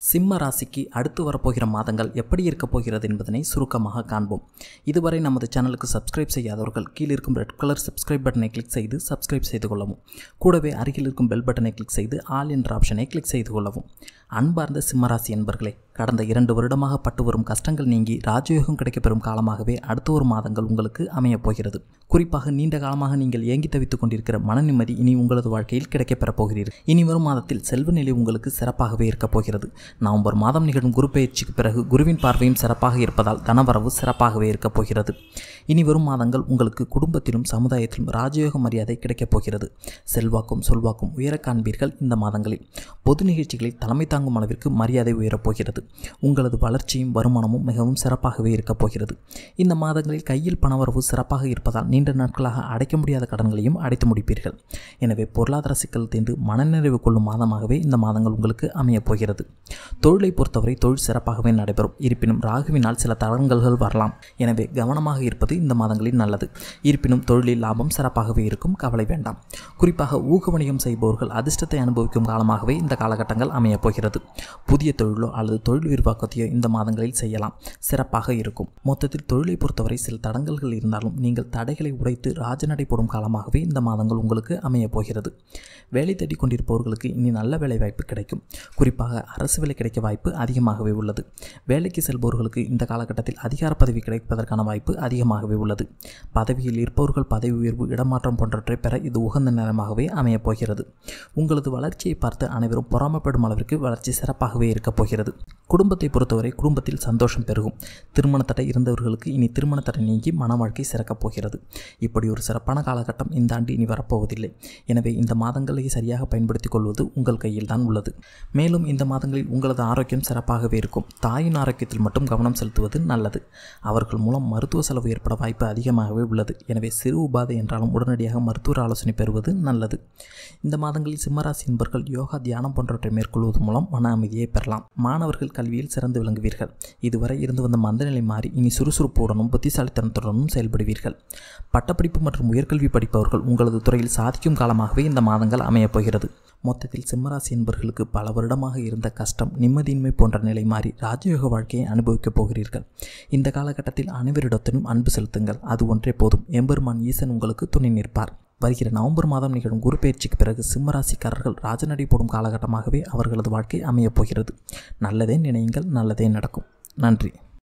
சிம்ம ராசிக்கு அடுத்து வரப்போகிற மாதங்கள் எப்படி இருக்கப் போகிறது என்பதனை சுருக்கமாக காண்போம் இதுவரை நமது சேனலுக்கு சப்ஸ்கிரைப் செய்யாதவர்கள் கீழ் இருக்கும் ரெட் கலர் சப்ஸ்கிரைப் பட்டனை கிளிக் செய்து சப்ஸ்கிரைப் செய்து கொள்ளவும் கூடவே அருகில் இருக்கும் பெல் பட்டனை கிளிக் செய்து ஆல் என்ற ஆப்ஷனை கிளிக் செய்து கொள்ளவும் அன்பார்ந்த சிம்மராசி என்பர்களே கடந்த இரண்டு வருடமாக பட்டு வரும் கஷ்டங்கள் நீங்கி ராஜயோகம் கிடைக்கப்பெறும் காலமாகவே அடுத்த ஒரு மாதங்கள் உங்களுக்கு அமையப் போகிறது குறிப்பாக நீண்ட காலமாக நீங்கள் ஏங்கி தவித்துக் கொண்டிருக்கிற மன நிம்மதி இனி உங்களது வாழ்க்கையில் கிடைக்கப்பெறப் போகிறீர்கள் இனி வரும் மாதத்தில் செல்வ நிலை உங்களுக்கு சிறப்பாகவே இருக்கப் போகிறது நவம்பர் மாதம் நிகழும் குரு பயிற்சிக்கு பிறகு குருவின் பார்வையும் சிறப்பாக இருப்பதால் தனவரவு சிறப்பாகவே இருக்கப் போகிறது இனி வரும் மாதங்கள் உங்களுக்கு குடும்பத்திலும் சமுதாயத்திலும் ராஜயோக மரியாதை கிடைக்கப் போகிறது செல்வாக்கும் சொல்வாக்கும் உயர காண்பீர்கள் இந்த மாதங்களில் பொது நிகழ்ச்சிகளில் தலைமை தாங்கும் அளவிற்கு மரியாதை உயரப் போகிறது உங்களது வளர்ச்சியும் வருமானமும் மிகவும் சிறப்பாகவே இருக்கப் போகிறது இந்த மாதங்களில் கையில் பணவரவு சிறப்பாக இருப்பதால் நீண்ட நாட்களாக அடைக்க முடியாத கடன்களையும் அடைத்து முடிப்பீர்கள் எனவே பொருளாதார சிக்கல் தீர்ந்து மனநிறைவு கொள்ளும் மாதமாகவே இந்த மாதங்கள் உங்களுக்கு அமையப் போகிறது தொழிலை பொறுத்தவரை தொழில் சிறப்பாகவே நடைபெறும் இருப்பினும் ராகுவினால் சில தடங்கல்கள் வரலாம் எனவே கவனமாக இருப்பது இந்த மாதங்களில் நல்லது இருப்பினும் தொழிலில் லாபம் சிறப்பாகவே இருக்கும் கவலை வேண்டாம் குறிப்பாக ஊக்க வணிகம் செய்பவர்கள் அதிர்ஷ்டத்தை அனுபவிக்கும் காலமாகவே இந்த காலகட்டங்கள் அமையப் போகிறது புதிய தொழிலோ அல்லது தொழில் விரிவாக்கத்தையோ இந்த மாதங்களில் செய்யலாம் சிறப்பாக இருக்கும் மொத்தத்தில் தொழிலை பொறுத்தவரை சில தடங்கல்கள் இருந்தாலும் நீங்கள் தடைகளை உடைத்து ராஜநடை போடும் காலமாகவே இந்த மாதங்கள் உங்களுக்கு அமையப் போகிறது வேலை தேடிக் கொண்டிருப்பவர்களுக்கு இனி நல்ல வேலை வாய்ப்பு கிடைக்கும் குறிப்பாக அரசு வேலை கிடைக்க வாய்ப்பு அதிகமாகவே உள்ளது வேலைக்கு செல்பவர்களுக்கு இந்த காலகட்டத்தில் அதிகார பதவி கிடைப்பதற்கான வாய்ப்பு அதிகமாகவே உள்ளது பதவியில் இருப்பவர்கள் பதவி உயர்வு இடமாற்றம் போன்றவற்றை பெற இது உகந்த நேரமாகவே அமையப் போகிறது உங்களது வளர்ச்சியை பார்த்து அனைவரும் பொறாமைப்படும் அளவிற்கு வளர்ச்சி சிறப்பாகவே இருக்கப் போகிறது குடும்பத்தை பொறுத்தவரை குடும்பத்தில் சந்தோஷம் பெருகும் திருமண தடை இருந்தவர்களுக்கு இனி திருமண தடை நீங்கி மன வாழ்க்கை சிறக்கப் போகிறது இப்படி ஒரு சிறப்பான காலகட்டம் இந்த ஆண்டு இனி வரப்போவதில்லை எனவே இந்த மாதங்களை சரியாக பயன்படுத்திக் கொள்வது உங்கள் கையில் தான் உள்ளது மேலும் இந்த மாதங்களில் உங்களது ஆரோக்கியம் சிறப்பாகவே இருக்கும் தாயின் ஆரோக்கியத்தில் மட்டும் கவனம் செலுத்துவது நல்லது அவர்கள் மூலம் மருத்துவ செலவு ஏற்பட வாய்ப்பு அதிகமாகவே உள்ளது எனவே சிறு உபாதை என்றாலும் உடனடியாக மருத்துவர் ஆலோசனை பெறுவது நல்லது இந்த மாதங்களில் சிம்மராசி என்பர்கள் யோகா தியானம் போன்றவற்றை மேற்கொள்வது மூலம் மன அமைதியை பெறலாம் மாணவர்கள் கல்வியில் சிறந்து விளங்குவீர்கள் இதுவரை இருந்து வந்த மந்தநிலை மாறி இனி சுறுசுறுப்புடனும் புத்திசாலித்தனத்துடனும் செயல்படுவீர்கள் பட்டப்படிப்பு மற்றும் உயர்கல்வி படிப்பவர்கள் உங்களது துறையில் சாதிக்கும் காலமாகவே இந்த மாதங்கள் அமையப் போகிறது மொத்தத்தில் சிம்மராசி என்பர்களுக்கு பல வருடமாக இருந்த கஷ்டம் நிம்மதியின்மை போன்ற நிலை மாறி ராஜயோக வாழ்க்கையை அனுபவிக்கப் போகிறீர்கள் இந்த காலகட்டத்தில் அனைவரிடத்திலும் அன்பு செலுத்துங்கள் அது ஒன்றே போதும் எம்பெருமான் ஈசன் உங்களுக்கு துணை நிற்பார் வருகிற நவம்பர் மாதம் நிகழும் குரு பயிற்சிக்கு பிறகு சிம்மராசிக்காரர்கள் ராஜநடை போடும் காலகட்டமாகவே அவர்களது வாழ்க்கை அமையப் போகிறது நல்லதே நினையுங்கள் நல்லதே நடக்கும் நன்றி